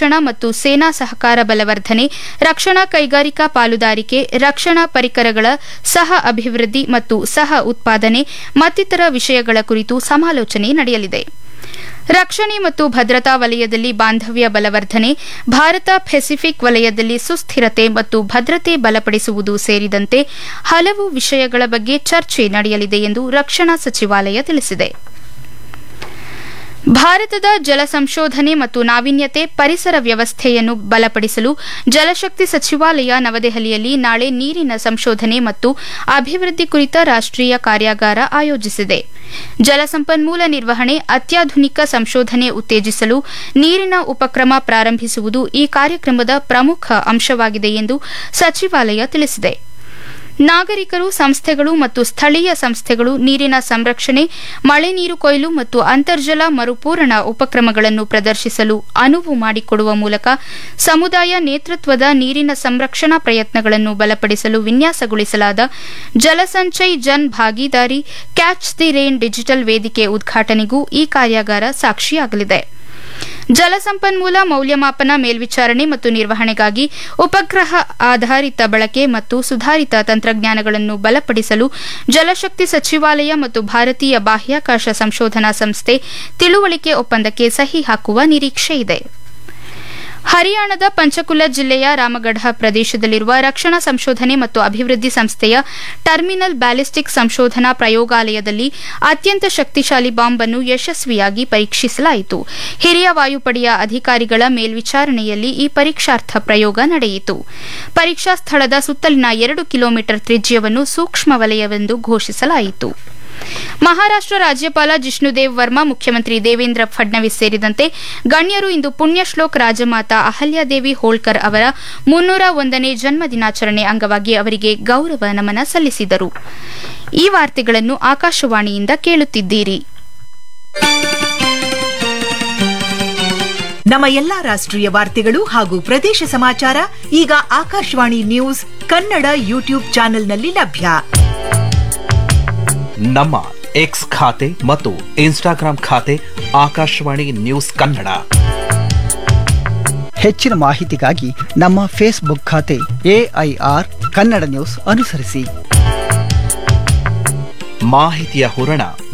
ರಕ್ಷಣಾ ಮತ್ತು ಸೇನಾ ಸಹಕಾರ ಬಲವರ್ಧನೆ ರಕ್ಷಣಾ ಕೈಗಾರಿಕಾ ಪಾಲುದಾರಿಕೆ ರಕ್ಷಣಾ ಪರಿಕರಗಳ ಸಹ ಅಭಿವೃದ್ಧಿ ಮತ್ತು ಸಹ ಉತ್ಪಾದನೆ ಮತ್ತಿತರ ವಿಷಯಗಳ ಕುರಿತು ಸಮಾಲೋಚನೆ ನಡೆಯಲಿದೆ ರಕ್ಷಣೆ ಮತ್ತು ಭದ್ರತಾ ವಲಯದಲ್ಲಿ ಬಾಂಧವ್ಯ ಬಲವರ್ಧನೆ ಭಾರತ ಪೆಸಿಫಿಕ್ ವಲಯದಲ್ಲಿ ಸುಸ್ಥಿರತೆ ಮತ್ತು ಭದ್ರತೆ ಬಲಪಡಿಸುವುದು ಸೇರಿದಂತೆ ಹಲವು ವಿಷಯಗಳ ಬಗ್ಗೆ ಚರ್ಚೆ ನಡೆಯಲಿದೆ ಎಂದು ರಕ್ಷಣಾ ಸಚಿವಾಲಯ ತಿಳಿಸಿದೆ ಭಾರತದ ಜಲ ಸಂಶೋಧನೆ ಮತ್ತು ನಾವೀನ್ಯತೆ ಪರಿಸರ ವ್ಯವಸ್ಥೆಯನ್ನು ಬಲಪಡಿಸಲು ಜಲಶಕ್ತಿ ಸಚಿವಾಲಯ ನವದೆಹಲಿಯಲ್ಲಿ ನಾಳೆ ನೀರಿನ ಸಂಶೋಧನೆ ಮತ್ತು ಅಭಿವೃದ್ಧಿ ಕುರಿತ ರಾಷ್ಟೀಯ ಕಾರ್ಯಾಗಾರ ಆಯೋಜಿಸಿದೆ ಜಲಸಂಪನ್ಮೂಲ ನಿರ್ವಹಣೆ ಅತ್ಯಾಧುನಿಕ ಸಂಶೋಧನೆ ಉತ್ತೇಜಿಸಲು ನೀರಿನ ಉಪಕ್ರಮ ಪ್ರಾರಂಭಿಸುವುದು ಈ ಕಾರ್ಯಕ್ರಮದ ಪ್ರಮುಖ ಅಂಶವಾಗಿದೆ ಎಂದು ಸಚಿವಾಲಯ ತಿಳಿಸಿದೆ ನಾಗರಿಕರು ಸಂಸ್ಥೆಗಳು ಮತ್ತು ಸ್ಥಳೀಯ ಸಂಸ್ಥೆಗಳು ನೀರಿನ ಸಂರಕ್ಷಣೆ ಮಳೆ ನೀರು ಕೊಯ್ಲು ಮತ್ತು ಅಂತರ್ಜಲ ಮರುಪೂರಣ ಉಪಕ್ರಮಗಳನ್ನು ಪ್ರದರ್ಶಿಸಲು ಅನುವು ಮಾಡಿಕೊಡುವ ಮೂಲಕ ಸಮುದಾಯ ನೇತೃತ್ವದ ನೀರಿನ ಸಂರಕ್ಷಣಾ ಪ್ರಯತ್ನಗಳನ್ನು ಬಲಪಡಿಸಲು ವಿನ್ಯಾಸಗೊಳಿಸಲಾದ Jalsanchay Jan Bhagidari catch the rain digital ವೇದಿಕೆ ಉದ್ಘಾಟನೆಗೂ ಈ ಕಾರ್ಯಾಗಾರ ಸಾಕ್ಷಿಯಾಗಲಿದೆ ಜಲಸಂಪನ್ಮೂಲ ಮೌಲ್ಯಮಾಪನ ಮೇಲ್ವಿಚಾರಣೆ ಮತ್ತು ನಿರ್ವಹಣೆಗಾಗಿ ಉಪಗ್ರಹ ಆಧಾರಿತ ಬಳಕೆ ಮತ್ತು ಸುಧಾರಿತ ತಂತ್ರಜ್ಞಾನಗಳನ್ನು ಬಲಪಡಿಸಲು ಜಲಶಕ್ತಿ ಸಚಿವಾಲಯ ಮತ್ತು ಭಾರತೀಯ ಬಾಹ್ಯಾಕಾಶ ಸಂಶೋಧನಾ ಸಂಸ್ಥೆ ತಿಳುವಳಿಕೆ ಒಪ್ಪಂದಕ್ಕೆ ಸಹಿ ಹಾಕುವ ನಿರೀಕ್ಷೆಯಿದೆ ಹರಿಯಾಣದ ಪಂಚಕುಲ ಜಿಲ್ಲೆಯ ರಾಮಗಢ ಪ್ರದೇಶದಲ್ಲಿರುವ ರಕ್ಷಣಾ ಸಂಶೋಧನೆ ಮತ್ತು ಅಭಿವೃದ್ಧಿ ಸಂಸ್ಥೆಯ ಟರ್ಮಿನಲ್ ಬ್ಯಾಲಿಸ್ಟಿಕ್ ಸಂಶೋಧನಾ ಪ್ರಯೋಗಾಲಯದಲ್ಲಿ ಅತ್ಯಂತ ಶಕ್ತಿಶಾಲಿ ಬಾಂಬ್ ಅನ್ನು ಯಶಸ್ವಿಯಾಗಿ ಪರೀಕ್ಷಿಸಲಾಯಿತು ಹಿರಿಯ ವಾಯುಪಡೆಯ ಅಧಿಕಾರಿಗಳ ಮೇಲ್ವಿಚಾರಣೆಯಲ್ಲಿ ಈ ಪರೀಕ್ಷಾರ್ಥ ಪ್ರಯೋಗ ನಡೆಯಿತು ಪರೀಕ್ಷಾ ಸ್ಥಳದ ಸುತ್ತಲಿನ ಎರಡು ಕಿಲೋಮೀಟರ್ ತ್ರಿಜ್ಯವನ್ನು ಸೂಕ್ಷ್ಮ ವಲಯವೆಂದು ಘೋಷಿಸಲಾಯಿತು ಮಹಾರಾಷ್ಟ ರಾಜ್ಯಪಾಲ ಜಿಷ್ಣುದೇವ್ ವರ್ಮಾ ಮುಖ್ಯಮಂತ್ರಿ ದೇವೇಂದ್ರ ಫಡ್ನವೀಸ್ ಸೇರಿದಂತೆ ಗಣ್ಯರು ಇಂದು ಪುಣ್ಯಶ್ಲೋಕ್ ರಾಜಮಾತಾ ಅಹಲ್ಯಾದೇವಿ ಹೋಳ್ಕರ್ ಅವರ ಮುನ್ನೂರ ಒಂದನೇ ಜನ್ಮ ದಿನಾಚರಣೆ ಅಂಗವಾಗಿ ಅವರಿಗೆ ಗೌರವ ನಮನ ಸಲ್ಲಿಸಿದರು ಈ ವಾರ್ತೆಗಳನ್ನು ಆಕಾಶವಾಣಿಯಿಂದ ಕೇಳುತ್ತಿದ್ದೀರಿ ನಮ್ಮ ಎಲ್ಲಾ ರಾಷ್ಟ್ರೀಯ ವಾರ್ತೆಗಳು ಹಾಗೂ ಪ್ರದೇಶ ಸಮಾಚಾರ ಈಗ ಆಕಾಶವಾಣಿ ನ್ಯೂಸ್ ಕನ್ನಡ ಯೂಟ್ಯೂಬ್ ಚಾನೆಲ್ನಲ್ಲಿ ಲಭ್ಯ ನಮ್ಮ ಎಕ್ಸ್ ಖಾತೆ ಮತ್ತು ಇನ್ಸ್ಟಾಗ್ರಾಂ ಖಾತೆ ಆಕಾಶವಾಣಿ ನ್ಯೂಸ್ ಕನ್ನಡ ಹೆಚ್ಚಿನ ಮಾಹಿತಿಗಾಗಿ ನಮ್ಮ ಫೇಸ್ಬುಕ್ ಖಾತೆ ಎಐಆರ್ ಕನ್ನಡ ನ್ಯೂಸ್ ಅನುಸರಿಸಿ ಮಾಹಿತಿಯ ಹೂರಣ